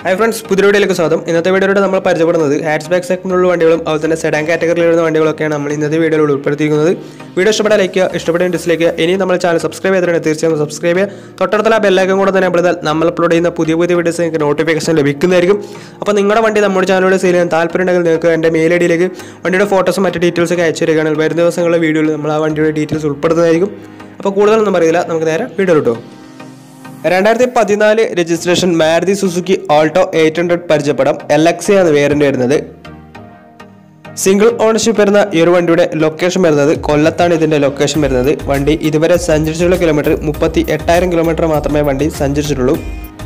hi friends പുതിയ വീഡിയോയിലേക്ക് സ്വാഗതം ഇന്നത്തെ വീഡിയോയിലൂടെ നമ്മൾ പരിചയപ്പെടുന്നത് ഹാറ്റ്സ് ബാക്ക് സെഗ്മെന്റിലുള്ള വണ്ടികളും അതുപോലെ തന്നെ സെഡാൻ കാറ്റഗറിയിൽ വരുന്ന വണ്ടികളൊക്കെയാണ് നമ്മൾ ഇന്നത്തെ വീഡിയോയിൽ ഉൾപ്പെടുത്തിയിരിക്കുന്നത് വീഡിയോ ഇഷ്ടപ്പെട്ടാൽ ലൈക്ക് ചെയ്യുക ഇഷ്ടപ്പെട്ട ഡിസ്ലൈക്ക് ഇനി നമ്മൾ ചാനൽ സബ്സ്ക്രൈബ് ചെയ്തിട്ടുണ്ടെങ്കിൽ തീർച്ചയായും സബ്സ്ക്രൈബ് ചെയ്യുക തൊട്ടടുത്തുള്ള ബെല്ലൈക്കൻ കൂടെ തന്നെ നമ്മൾ നമ്മൾ അപ്ലോഡ് ചെയ്യുന്ന പുതിയ പുതിയ വീഡിയോസ് നിങ്ങൾക്ക് നോട്ടിഫിക്കേഷൻ ലഭിക്കുന്നതായിരിക്കും അപ്പോൾ നിങ്ങളുടെ വണ്ടി നമ്മുടെ ചാനലിലൂടെ സെയിൽ ചെയ്യാൻ താല്പര്യമുണ്ടെങ്കിൽ നിങ്ങൾക്ക് എൻ്റെ മെയിൽ ഐ ഡിയിലേക്ക് വണ്ടിയുടെ ഫോട്ടോസും മറ്റ് ഡീറ്റെയിൽസ് ഒക്കെ അയച്ചു തരികയാണെങ്കിൽ വരുന്ന ദിവസങ്ങളിലെ വീഡിയോയിൽ നമ്മൾ ആ വണ്ടിയുടെ ഡീറ്റെയിൽസ് ഉൾപ്പെടുന്നതായിരിക്കും അപ്പോൾ കൂടുതലൊന്നും അറിയില്ല നമുക്ക് നേരെ വീഡിയോ കിട്ടുമോ രണ്ടായിരത്തി പതിനാല് registration Maruti Suzuki Alto eight hundred പരിചയപ്പെടാം എൽ എക്സ് ആണ് വേരിയന്റ് വരുന്നത് സിംഗിൾ ഓണർഷിപ്പ് വരുന്ന ഈ ഒരു വണ്ടിയുടെ ലൊക്കേഷൻ വരുന്നത് കൊല്ലത്താണ് ഇതിന്റെ ലൊക്കേഷൻ വരുന്നത് വണ്ടി ഇതുവരെ സഞ്ചരിച്ചിട്ടുള്ള കിലോമീറ്റർ മുപ്പത്തി എട്ടായിരം കിലോമീറ്റർ മാത്രമേ വണ്ടി സഞ്ചരിച്ചിട്ടുള്ളൂ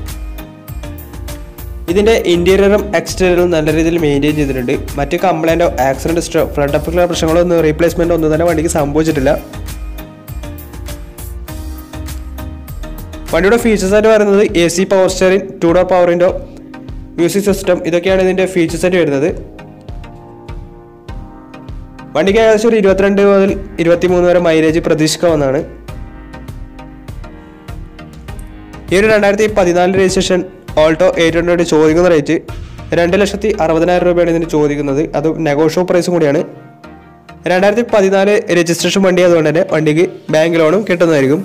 ഇതിന്റെ ഇന്റീരിയറും എക്സ്റ്റീരിയറും നല്ല രീതിയിൽ മെയിൻറ്റെയിൻ ചെയ്തിട്ടുണ്ട് മറ്റ് കംപ്ലൈൻറ്റോ ആക്സിഡന്റ് ഹിസ്റ്ററോ ഫ്ലഡ് അഫക്റ്റുള്ള പ്രശ്നങ്ങളോ ഒന്നും റീപ്ലേസ്മെന്റ് ഒന്നും തന്നെ വണ്ടിക്ക് സംഭവിച്ചിട്ടില്ല വണ്ടിയുടെ ഫീച്ചേഴ്സ് ആയിട്ട് പറയുന്നത് A C power steering two door power window music system ഇതൊക്കെയാണ് ഇതിന്റെ ഫീച്ചേഴ്സ് ആയിട്ട് വരുന്നത് വണ്ടിക്ക് ഏകദേശം ഒരു ഇരുപത്തിരണ്ട് മുതൽ ഇരുപത്തിമൂന്ന് വരെ മൈലേജ് പ്രതീക്ഷിക്കാവുന്നതാണ് ഈ ഒരു രണ്ടായിരത്തി പതിനാല് രജിസ്ട്രേഷൻ ഓൾട്ടോ എയ്റ്റ് ഹൺഡ്രഡ് ചോദിക്കുന്ന റേറ്റ് രണ്ട് ലക്ഷത്തി അറുപതിനായിരം രൂപയാണ് ഇതിന് ചോദിക്കുന്നത് അത് നെഗോഷ്യോ പ്രൈസും കൂടിയാണ് രണ്ടായിരത്തി പതിനാല് രജിസ്ട്രേഷൻ വണ്ടി ആയതുകൊണ്ട് തന്നെ വണ്ടിക്ക് ബാങ്ക് ലോണും കിട്ടുന്നതായിരിക്കും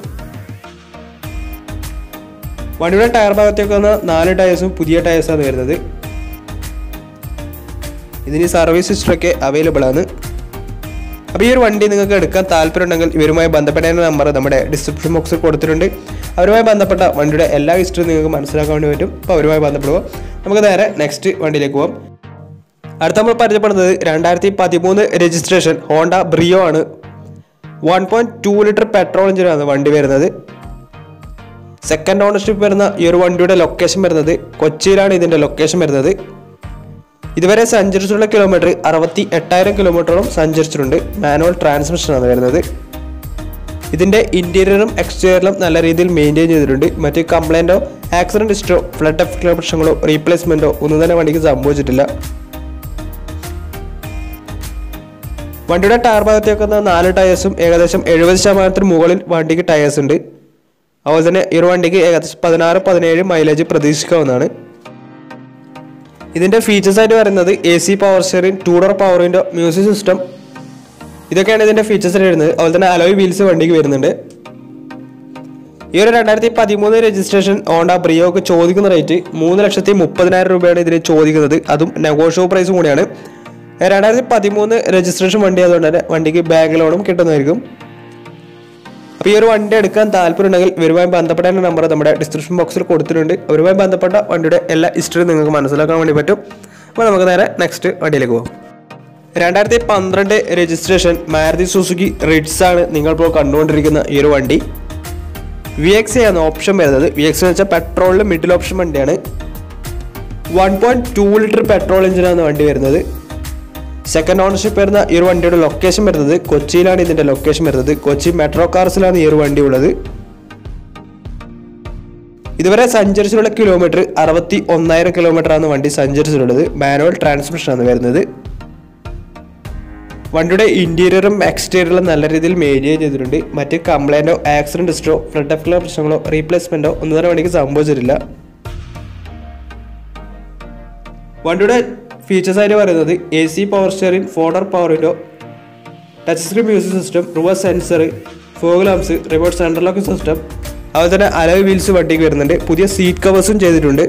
വണ്ടിയുടെ ടയർ ഭാഗത്തേക്ക് വന്ന നാല് ടയേഴ്സും പുതിയ ടയേഴ്സാണ് വരുന്നത് ഇതിന് സർവീസ് ഹിസ്റ്ററൊക്കെ അവൈലബിൾ ആണ് അപ്പോൾ ഈ ഒരു വണ്ടി നിങ്ങൾക്ക് എടുക്കാൻ താല്പര്യമുണ്ടെങ്കിൽ ഇവരുമായി ബന്ധപ്പെട്ട നമ്പർ നമ്മുടെ ഡിസ്ക്രിപ്ഷൻ ബോക്സിൽ കൊടുത്തിട്ടുണ്ട് അവരുമായി ബന്ധപ്പെട്ട വണ്ടിയുടെ എല്ലാ ഹിസ്റ്ററിയും നിങ്ങൾക്ക് മനസ്സിലാക്കാൻ വേണ്ടി പറ്റും അപ്പോൾ അവരുമായി ബന്ധപ്പെടുക നമുക്ക് നേരെ നെക്സ്റ്റ് വണ്ടിയിലേക്ക് പോകാം അടുത്ത നമ്മൾ പരിചയപ്പെടുന്നത് രണ്ടായിരത്തി പതിമൂന്ന് രജിസ്ട്രേഷൻ ഹോണ്ട ബ്രിയോ ആണ് one point two litre petrol എഞ്ചിനാണ് വണ്ടി വരുന്നത് സെക്കൻഡ് ഓണർഷിപ്പ് വരുന്ന ഈ ഒരു വണ്ടിയുടെ ലൊക്കേഷൻ വരുന്നത് കൊച്ചിയിലാണ് ഇതിന്റെ ലൊക്കേഷൻ വരുന്നത് ഇതുവരെ സഞ്ചരിച്ചിട്ടുള്ള കിലോമീറ്റർ അറുപത്തി എട്ടായിരം കിലോമീറ്ററോളം സഞ്ചരിച്ചിട്ടുണ്ട് മാനുവൽ ട്രാൻസ്മിഷനാണ് വരുന്നത് ഇതിന്റെ ഇന്റീരിയറും എക്സ്റ്റീരിയറും നല്ല രീതിയിൽ മെയിൻറ്റെയിൻ ചെയ്തിട്ടുണ്ട് മറ്റ് കംപ്ലൈൻറ്റോ ആക്സിഡന്റ് ഹിസ്റ്ററോ ഫ്ലഡ് എഫക്റ്റുള്ള പ്രശ്നങ്ങളോ റീപ്ലേസ്മെന്റോ ഒന്നും തന്നെ വണ്ടിക്ക് സംഭവിച്ചിട്ടില്ല വണ്ടിയുടെ ടയർ ഭാഗത്തേക്ക് വന്ന നാല് ടയേഴ്സും ഏകദേശം എഴുപത് ശതമാനത്തിന് മുകളിൽ വണ്ടിക്ക് ടയേഴ്സ് ഉണ്ട് അതുപോലെ തന്നെ ഈ ഒരു വണ്ടിക്ക് ഏകദേശം പതിനാറ് പതിനേഴ് മൈലേജ് പ്രതീക്ഷിക്കാവുന്നതാണ് ഇതിന്റെ ഫീച്ചേഴ്സ് ആയിട്ട് പറയുന്നത് A C power steering two door power window music system ഇതൊക്കെയാണ് ഇതിന്റെ ഫീച്ചേഴ്സ് ആയിട്ട് വരുന്നത് അതുപോലെ തന്നെ അലോയ് വീൽസ് വണ്ടിക്ക് വരുന്നുണ്ട് ഈ ഒരു രണ്ടായിരത്തി പതിമൂന്ന് രജിസ്ട്രേഷൻ ഹോണ്ട ബ്രിയോക്ക് ചോദിക്കുന്ന റേറ്റ് മൂന്ന് ലക്ഷത്തി മുപ്പതിനായിരം രൂപയാണ് ഇതിന് ചോദിക്കുന്നത് അതും നെഗോഷ്യോ പ്രൈസും കൂടിയാണ് രണ്ടായിരത്തി പതിമൂന്ന് രജിസ്ട്രേഷൻ വണ്ടി ആയതുകൊണ്ട് തന്നെ വണ്ടിക്ക് ബാങ്ക് ലോണും കിട്ടുന്നതായിരിക്കും അപ്പോൾ ഈ ഒരു വണ്ടി എടുക്കാൻ താല്പര്യമുണ്ടെങ്കിൽ ഇവരുമായി ബന്ധപ്പെട്ട നമ്പർ നമ്മുടെ ഡിസ്ക്രിപ്ഷൻ ബോക്സിൽ കൊടുത്തിട്ടുണ്ട് അവരുമായി ബന്ധപ്പെട്ട വണ്ടിയുടെ എല്ലാ ഹിസ്റ്ററി നിങ്ങൾക്ക് മനസ്സിലാക്കാൻ വേണ്ടി പറ്റും അപ്പോൾ നമുക്ക് നേരെ നെക്സ്റ്റ് വണ്ടിയിലേക്ക് പോകാം രണ്ടായിരത്തി പന്ത്രണ്ട് രജിസ്ട്രേഷൻ മാരുതി സുസുക്കി റിഡ്സ് ആണ് നിങ്ങളിപ്പോൾ കണ്ടുകൊണ്ടിരിക്കുന്ന ഈ ഒരു വണ്ടി വി എക്സ് ആണ് ഓപ്ഷൻ വരുന്നത് വി എക്സ് എന്ന് വെച്ചാൽ പെട്രോളിൽ മിഡിൽ ഓപ്ഷൻ വണ്ടിയാണ് one point two litre petrol എഞ്ചിനാണ് വണ്ടി വരുന്നത് സെക്കൻഡ് ഓണർഷിപ്പ് വരുന്ന ഈ ഒരു വണ്ടിയുടെ ലൊക്കേഷൻ വരുന്നത് കൊച്ചിയിലാണ് ഇതിന്റെ ലൊക്കേഷൻ വരുന്നത് കൊച്ചി മെട്രോ കാർസിലാണ് ഈ ഒരു വണ്ടി ഉള്ളത് ഇതുവരെ സഞ്ചരിച്ചിട്ടുള്ള കിലോമീറ്റർ അറുപത്തി ഒന്നായിരം കിലോമീറ്റർ ആണ് വണ്ടി സഞ്ചരിച്ചിട്ടുള്ളത് മാനുവൽ ട്രാൻസ്മിഷൻ ആണ് വരുന്നത് വണ്ടിയുടെ ഇന്റീരിയറും എക്സ്റ്റീരിയറും നല്ല രീതിയിൽ മെയിൻറ്റെയിൻ ചെയ്തിട്ടുണ്ട് മറ്റ് കംപ്ലൈൻറ്റോ ആക്സിഡന്റ് ഹിസ്റ്ററോ ഫ്ലഡ് എഫക്റ്റുള്ള പ്രശ്നങ്ങളോ റീപ്ലേസ്മെന്റോ ഒന്നും തന്നെ വണ്ടിക്ക് സംഭവിച്ചിട്ടില്ല വണ്ടിയുടെ ഫീച്ചേഴ്സ് ആയിട്ട് പറയുന്നത് A C power steering four door power window touch screen music system reverse sensor fog lamps reverse central locking system അതുപോലെ തന്നെ അലോയ് വീൽസ് വണ്ടിക്ക് വരുന്നുണ്ട് പുതിയ സീറ്റ് കവേഴ്സും ചെയ്തിട്ടുണ്ട്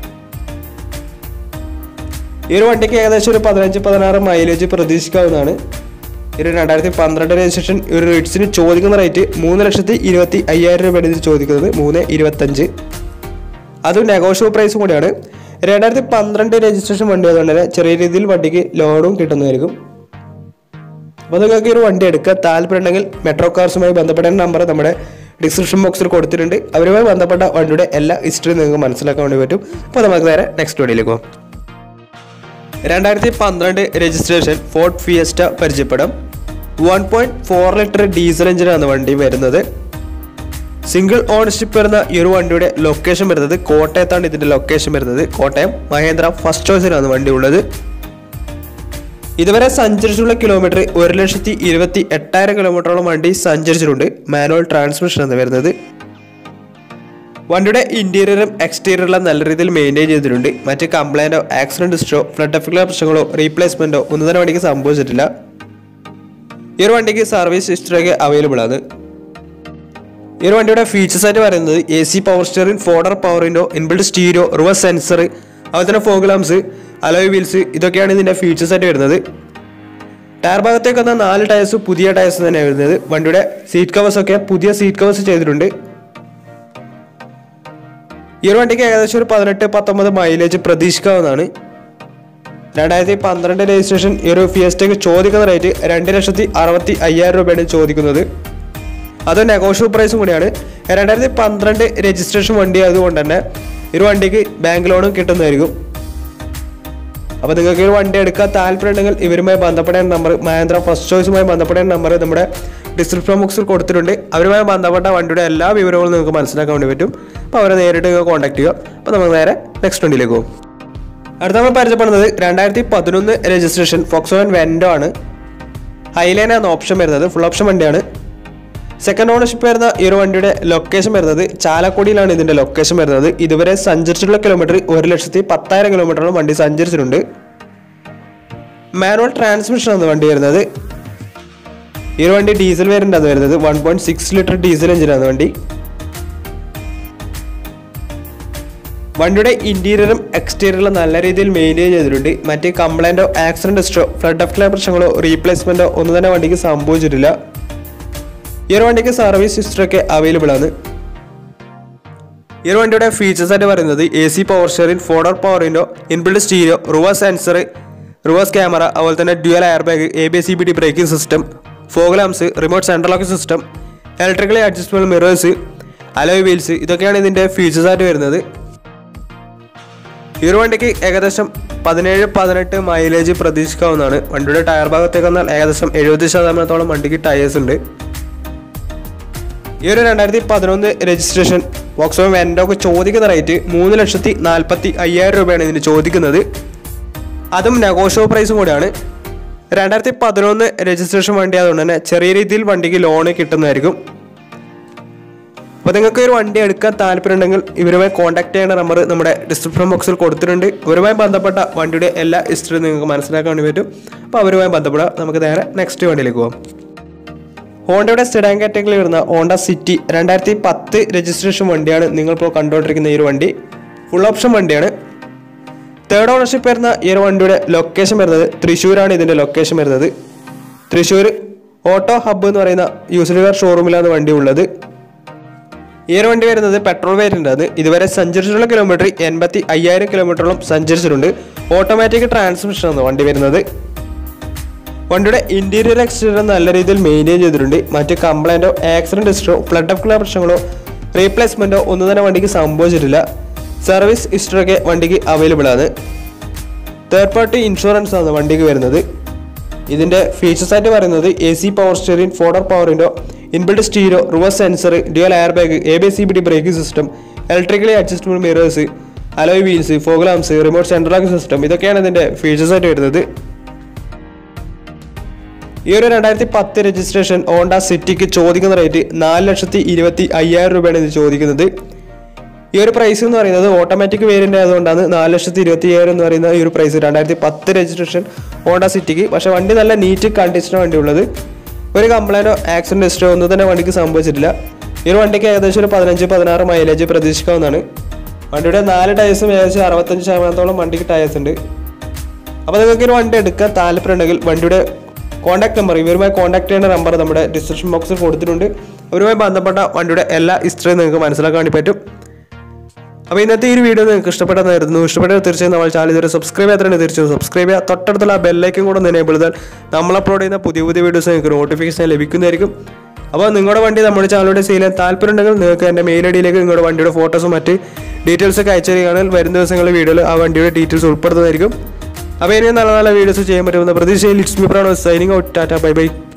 ഈ ഒരു വണ്ടിക്ക് ഏകദേശം ഒരു പതിനഞ്ച് പതിനാറ് മൈലേജ് പ്രതീക്ഷിക്കാവുന്നതാണ് ഒരു രണ്ടായിരത്തി പന്ത്രണ്ട് രജിസ്ട്രേഷൻ ഒരു റിഡ്സിന് ചോദിക്കുന്ന റേറ്റ് മൂന്ന് ലക്ഷത്തി ഇരുപത്തി അയ്യായിരം രൂപയാണ് ഇതിൽ ചോദിക്കുന്നത് മൂന്ന് ഇരുപത്തഞ്ച് അതും നെഗോഷ്യോ പ്രൈസും കൂടിയാണ് രണ്ടായിരത്തി പന്ത്രണ്ട് രജിസ്ട്രേഷൻ വണ്ടി ആയതുകൊണ്ട് തന്നെ ചെറിയ രീതിയിൽ വണ്ടിക്ക് ലോണും കിട്ടുന്നതായിരിക്കും അപ്പോൾ നിങ്ങൾക്ക് ഈ ഒരു വണ്ടി എടുക്കാൻ താല്പര്യമുണ്ടെങ്കിൽ മെട്രോ കാർസുമായി ബന്ധപ്പെട്ട നമ്പർ നമ്മുടെ ഡിസ്ക്രിപ്ഷൻ ബോക്സിൽ കൊടുത്തിട്ടുണ്ട് അവരുമായി ബന്ധപ്പെട്ട വണ്ടിയുടെ എല്ലാ ഹിസ്റ്ററിയും നിങ്ങൾക്ക് മനസ്സിലാക്കാൻ വേണ്ടി പറ്റും അപ്പോൾ നമുക്ക് നേരെ നെക്സ്റ്റ് വീഡിയോയിലേക്ക് പോകാം രണ്ടായിരത്തി പന്ത്രണ്ട് രജിസ്ട്രേഷൻ ഫോർട്ട് ഫിയസ്റ്റ പരിചയപ്പെടാം one point four litre diesel എഞ്ചിനാണ് വണ്ടി വരുന്നത് സിംഗിൾ ഓണർഷിപ്പ് വരുന്ന ഈ ഒരു വണ്ടിയുടെ ലൊക്കേഷൻ വരുന്നത് കോട്ടയത്താണ് ഇതിന്റെ ലൊക്കേഷൻ വരുന്നത് കോട്ടയം മഹേന്ദ്ര ഫസ്റ്റ് ചോയ്സിലാണ് വണ്ടി ഉള്ളത് ഇതുവരെ സഞ്ചരിച്ചിട്ടുള്ള കിലോമീറ്റർ ഒരു ലക്ഷത്തി ഇരുപത്തി എട്ടായിരം കിലോമീറ്ററോളം വണ്ടി സഞ്ചരിച്ചിട്ടുണ്ട് മാനുവൽ ട്രാൻസ്മിഷൻ ആണ് വരുന്നത് വണ്ടിയുടെ ഇന്റീരിയറും എക്സ്റ്റീരിയറും നല്ല രീതിയിൽ മെയിൻറ്റെയിൻ ചെയ്തിട്ടുണ്ട് മറ്റ് കംപ്ലൈൻറ്റോ ആക്സിഡന്റ് ഹിസ്റ്ററോ ഫ്ലഡ് എഫക്റ്റുള്ള പ്രശ്നങ്ങളോ റീപ്ലേസ്മെന്റോ ഒന്നും തന്നെ വണ്ടിക്ക് സംഭവിച്ചിട്ടില്ല ഈ ഒരു വണ്ടിക്ക് സർവീസ് ഹിസ്റ്ററിയൊക്കെ അവൈലബിൾ ആണ് ഈ ഒരു വണ്ടിയുടെ ഫീച്ചേഴ്സ് ആയിട്ട് പറയുന്നത് A C power steering four door power window inbuilt stereo reverse sensor അതുപോലെ തന്നെ ഫോഗ് ലാംസ് അലോയ് വീൽസ് ഇതൊക്കെയാണ് ഇതിന്റെ ഫീച്ചേഴ്സ് ആയിട്ട് വരുന്നത് ടയർ ഭാഗത്തേക്ക് വന്ന നാല് ടയർസ് പുതിയ ടയർസ് തന്നെയാണ് വരുന്നത് വണ്ടിയുടെ സീറ്റ് കവേഴ്സ് ഒക്കെ പുതിയ സീറ്റ് കവേഴ്സ് ചെയ്തിട്ടുണ്ട് ഈ ഒരു വണ്ടിക്ക് ഏകദേശം ഒരു പതിനെട്ട് പത്തൊമ്പത് മൈലേജ് പ്രതീക്ഷിക്കാവുന്നതാണ് രണ്ടായിരത്തി പന്ത്രണ്ട് രജിസ്ട്രേഷൻ ഈ ഒരു ഫിയസ്റ്റയ്ക്ക് ചോദിക്കുന്ന റേറ്റ് രണ്ട് ലക്ഷത്തി അറുപത്തി അയ്യായിരം രൂപയാണ് ചോദിക്കുന്നത് അത് നെഗോഷ്യബിൾ പ്രൈസും കൂടിയാണ് രണ്ടായിരത്തി പന്ത്രണ്ട് രജിസ്ട്രേഷൻ വണ്ടി ആയതുകൊണ്ട് തന്നെ ഈ ഒരു വണ്ടിക്ക് ബാങ്ക് ലോണും കിട്ടുന്നതായിരിക്കും അപ്പോൾ നിങ്ങൾക്ക് ഒരു വണ്ടി എടുക്കാൻ താല്പര്യമുണ്ടെങ്കിൽ ഇവരുമായി ബന്ധപ്പെടേണ്ട നമ്പർ മഹേന്ദ്ര ഫസ്റ്റ് ചോയ്സുമായി ബന്ധപ്പെടേണ്ട നമ്പർ നമ്മുടെ ഡിസ്ക്രിപ്ഷൻ ബോക്സിൽ കൊടുത്തിട്ടുണ്ട് അവരുമായി ബന്ധപ്പെട്ട വണ്ടിയുടെ എല്ലാ വിവരങ്ങളും നിങ്ങൾക്ക് മനസ്സിലാക്കാൻ വേണ്ടി പറ്റും അപ്പോൾ അവരെ നേരിട്ട് നിങ്ങൾ കോൺടാക്ട് ചെയ്യുക അപ്പോൾ നമുക്ക് നേരെ നെക്സ്റ്റ് വണ്ടിയിലേക്ക് പോകും അടുത്ത നമ്മൾ പരിചയപ്പെടുന്നത് രണ്ടായിരത്തി പതിനൊന്ന് രജിസ്ട്രേഷൻ ഫോക്സോൺ വെൻഡോ ആണ് ഹൈലൈൻ എന്ന ഓപ്ഷൻ വരുന്നത് ഫുൾ ഓപ്ഷൻ വണ്ടിയാണ് സെക്കൻഡ് ഓണർഷിപ്പ് വരുന്ന ഈ ഒരു വണ്ടിയുടെ ലൊക്കേഷൻ വരുന്നത് ചാലക്കുടിയിലാണ് ഇതിന്റെ ലൊക്കേഷൻ വരുന്നത് ഇതുവരെ സഞ്ചരിച്ചിട്ടുള്ള കിലോമീറ്റർ ഒരു ലക്ഷത്തി പത്തായിരം കിലോമീറ്ററോളം വണ്ടി സഞ്ചരിച്ചിട്ടുണ്ട് മാനുവൽ ട്രാൻസ്മിഷൻ ആണ് വണ്ടി വരുന്നത് ഈ ഒരു വണ്ടി ഡീസൽ വേരിയൻ്റ് ആണ് വരുന്നത് one point six litre diesel എഞ്ചിനാണ് വണ്ടി വണ്ടിയുടെ ഇന്റീരിയറും എക്സ്റ്റീരിയറും നല്ല രീതിയിൽ മെയിൻറ്റെയിൻ ചെയ്തിട്ടുണ്ട് മറ്റ് കംപ്ലൈൻറ്റോ ആക്സിഡന്റ് ഹിസ്റ്ററോ ഫ്ലഡ് ഓഫ് പ്രശ്നങ്ങളോ റീപ്ലേസ്മെന്റോ ഒന്നും തന്നെ വണ്ടിക്ക് സംഭവിച്ചിട്ടില്ല ഈ ഒരു വണ്ടിക്ക് സർവീസ് ഹിസ്റ്ററൊക്കെ അവൈലബിൾ ആണ് ഈ ഒരു വണ്ടിയുടെ ഫീച്ചേഴ്സ് ആയിട്ട് പറയുന്നത് A C power sharing four door power window inbuilt stereo reverse sensor reverse camera അതുപോലെ തന്നെ dual air bag A B C B D braking system fog lamps remote central locking system electrically adjustable mirrors alloy wheels ഇതൊക്കെയാണ് ഇതിൻ്റെ features ആയിട്ട് വരുന്നത് ഈ ഒരു വണ്ടിക്ക് ഏകദേശം പതിനേഴ് പതിനെട്ട് മൈലേജ് പ്രതീക്ഷിക്കാവുന്നതാണ് വണ്ടിയുടെ ടയർ ഭാഗത്തേക്ക് വന്നാൽ ഏകദേശം എഴുപത് ശതമാനത്തോളം വണ്ടിക്ക് ടയേഴ്സ് ഉണ്ട് ഈ ഒരു രണ്ടായിരത്തി പതിനൊന്ന് രജിസ്ട്രേഷൻ വോക്സോ വെൻഡോക്ക് ചോദിക്കുന്ന റേറ്റ് മൂന്ന് ലക്ഷത്തി നാൽപ്പത്തി അയ്യായിരം രൂപയാണ് ഇതിന് ചോദിക്കുന്നത് അതും നെഗോഷ്യബിൾ പ്രൈസും കൂടിയാണ് രണ്ടായിരത്തി പതിനൊന്ന് രജിസ്ട്രേഷൻ വണ്ടി ആയതുകൊണ്ട് തന്നെ ചെറിയ രീതിയിൽ വണ്ടിക്ക് ലോണ് കിട്ടുന്നതായിരിക്കും അപ്പോൾ നിങ്ങൾക്ക് ഒരു വണ്ടി എടുക്കാൻ താല്പര്യമുണ്ടെങ്കിൽ ഇവരുമായി കോൺടാക്ട് ചെയ്യേണ്ട നമ്പർ നമ്മുടെ ഡിസ്ക്രിപ്ഷൻ ബോക്സിൽ കൊടുത്തിട്ടുണ്ട് ഇവരുമായി ബന്ധപ്പെട്ട വണ്ടിയുടെ എല്ലാ ഹിസ്റ്ററിയും നിങ്ങൾക്ക് മനസ്സിലാക്കാൻ വേണ്ടി പറ്റും അപ്പോൾ അവരുമായി ബന്ധപ്പെടുക നമുക്ക് നേരെ നെക്സ്റ്റ് വണ്ടിയിലേക്ക് പോകാം ഹോണ്ടയുടെ സെഡാൻ കാറ്റഗറിയിൽ വരുന്ന ഹോണ്ട സിറ്റി രണ്ടായിരത്തി പത്ത് രജിസ്ട്രേഷൻ വണ്ടിയാണ് നിങ്ങളിപ്പോൾ കണ്ടുകൊണ്ടിരിക്കുന്ന ഈ ഒരു വണ്ടി ഫുൾ ഓപ്ഷൻ വണ്ടിയാണ് തേർഡ് ഓണർഷിപ്പ് വരുന്ന ഈ ഒരു വണ്ടിയുടെ ലൊക്കേഷൻ വരുന്നത് തൃശ്ശൂരാണ് ഇതിൻ്റെ ലൊക്കേഷൻ വരുന്നത് തൃശ്ശൂർ ഓട്ടോ ഹബ്ബ് എന്ന് പറയുന്ന യൂസ്ഡ് കാർ ഷോറൂമിലാണ് വണ്ടി ഉള്ളത് ഈ ഒരു വണ്ടി വരുന്നത് പെട്രോൾ വേരിയൻ്റ് ആണ് ഇതുവരെ സഞ്ചരിച്ചിട്ടുള്ള കിലോമീറ്റർ എൺപത്തി അയ്യായിരം കിലോമീറ്ററോളം സഞ്ചരിച്ചിട്ടുണ്ട് ഓട്ടോമാറ്റിക് ട്രാൻസ്മിഷൻ ആണ് വണ്ടി വരുന്നത് വണ്ടിയുടെ ഇന്റീരിയർ എക്സ്റ്റീരിയർ നല്ല രീതിയിൽ മെയിൻറ്റെയിൻ ചെയ്തിട്ടുണ്ട് മറ്റ് കംപ്ലൈൻറ്റോ ആക്സിഡന്റ് ഹിസ്റ്ററോ ഫ്ലഡ് ഓഫ് പ്രശ്നങ്ങളോ റീപ്ലേസ്മെൻറ്റോ ഒന്നും തന്നെ വണ്ടിക്ക് സംഭവിച്ചിട്ടില്ല സർവീസ് ഹിസ്റ്ററൊക്കെ വണ്ടിക്ക് അവൈലബിൾ ആണ് തേർഡ് പാർട്ടി ഇൻഷുറൻസ് ആണ് വണ്ടിക്ക് വരുന്നത് ഇതിൻ്റെ ഫീച്ചേഴ്സ് ആയിട്ട് പറയുന്നത് A C power steering four door power window inbuilt stereo reverse sensor dual air bag A B C B D braking system electrically adjustable mirrors alloy wheels fog lamps remote central system ഇതൊക്കെയാണ് ഇതിൻ്റെ features ആയിട്ട് വരുന്നത് ഈ ഒരു രണ്ടായിരത്തി പത്ത് registration Honda സിറ്റിക്ക് ചോദിക്കുന്ന റേറ്റ് നാല് ലക്ഷത്തി ഇരുപത്തി അയ്യായിരം രൂപയാണ് ഇത് ചോദിക്കുന്നത് ഈ ഒരു പ്രൈസ് എന്ന് പറയുന്നത് ഓട്ടോമാറ്റിക് വേരിയൻ്റ് ആയതുകൊണ്ടാണ് നാല് ലക്ഷത്തി ഇരുപത്തി അയ്യായിരം എന്ന് പറയുന്ന ഈ ഒരു പ്രൈസ് രണ്ടായിരത്തി പത്ത് രജിസ്ട്രേഷൻ ഹോണ്ട സിറ്റിക്ക് പക്ഷെ വണ്ടി നല്ല നീറ്റ് കണ്ടീഷനാണ് വണ്ടി ഉള്ളത് ഒരു കംപ്ലൈൻറ്റോ ആക്സിഡൻറ്റ് ഹിസ്റ്ററോ ഒന്നും തന്നെ വണ്ടിക്ക് സംഭവിച്ചിട്ടില്ല ഈ ഒരു വണ്ടിക്ക് ഏകദേശം ഒരു പതിനഞ്ച് പതിനാറ് മൈലേജ് പ്രതീക്ഷിക്കാവുന്നതാണ് വണ്ടിയുടെ നാല് ടയേഴ്സും ഏകദേശം അറുപത്തഞ്ച് ശതമാനത്തോളം വണ്ടിക്ക് ടയേഴ്സ് ഉണ്ട് അപ്പോൾ നിങ്ങൾക്ക് ഒരു വണ്ടി എടുക്കാൻ താല്പര്യമുണ്ടെങ്കിൽ വണ്ടിയുടെ കോൺടാക്ട് നമ്പർ ഇവരുമായി കോൺടാക്ട് ചെയ്യേണ്ട നമ്പർ നമ്മുടെ ഡിസ്ക്രിപ്ഷൻ ബോക്സിൽ കൊടുത്തിട്ടുണ്ട് അവരുമായി ബന്ധപ്പെട്ട വണ്ടിയുടെ എല്ലാ ഹിസ്റ്ററിയും നിങ്ങൾക്ക് മനസ്സിലാക്കാൻ വേണ്ടി പറ്റും അപ്പോൾ ഇന്നത്തെ ഈ ഒരു വീഡിയോ നിങ്ങൾക്ക് ഇഷ്ടപ്പെട്ടതായിരുന്നു ഇഷ്ടപ്പെട്ടത് തീർച്ചയായും നമ്മൾ ചാനൽ ഇതുവരെ സബ്സ്ക്രൈബ് ചെയ്യാത്തതിന് തീർച്ചയായും സബ്സ്ക്രൈബ് ചെയ്യുക തൊട്ടടുത്തുള്ള ആ ബെല്ലൈക്കും കൂടെ ഒന്ന് എനേബിൾ ചെയ്താൽ നമ്മൾ അപ്ലോഡ് ചെയ്യുന്ന പുതിയ പുതിയ വീഡിയോസ് നിങ്ങൾക്ക് നോട്ടിഫിക്കേഷൻ ലഭിക്കുന്നതായിരിക്കും അപ്പോൾ നിങ്ങളുടെ വണ്ടി നമ്മുടെ ചാനലിലൂടെ സെയിൽ ചെയ്യാൻ താല്പര്യമുണ്ടെങ്കിൽ നിങ്ങൾക്ക് എൻ്റെ മെയിൽ ഐ ഡിയിലേക്ക് നിങ്ങളുടെ വണ്ടിയുടെ ഫോട്ടോസും മറ്റ് ഡീറ്റെയിൽസ് ഒക്കെ അയച്ചു തരികയാണെങ്കിൽ വരുന്ന ദിവസങ്ങളിൽ വീഡിയോയിൽ ആ വണ്ടിയുടെ ഡീറ്റെയിൽസ് ഉൾപ്പെടുന്നതായിരിക്കും അപ്പോൾ ഇനിയും നല്ല നല്ല വീഡിയോസ് ചെയ്യാൻ പറ്റുമെന്ന പ്രതീക്ഷയിൽ it's me Prano signing out tata bye by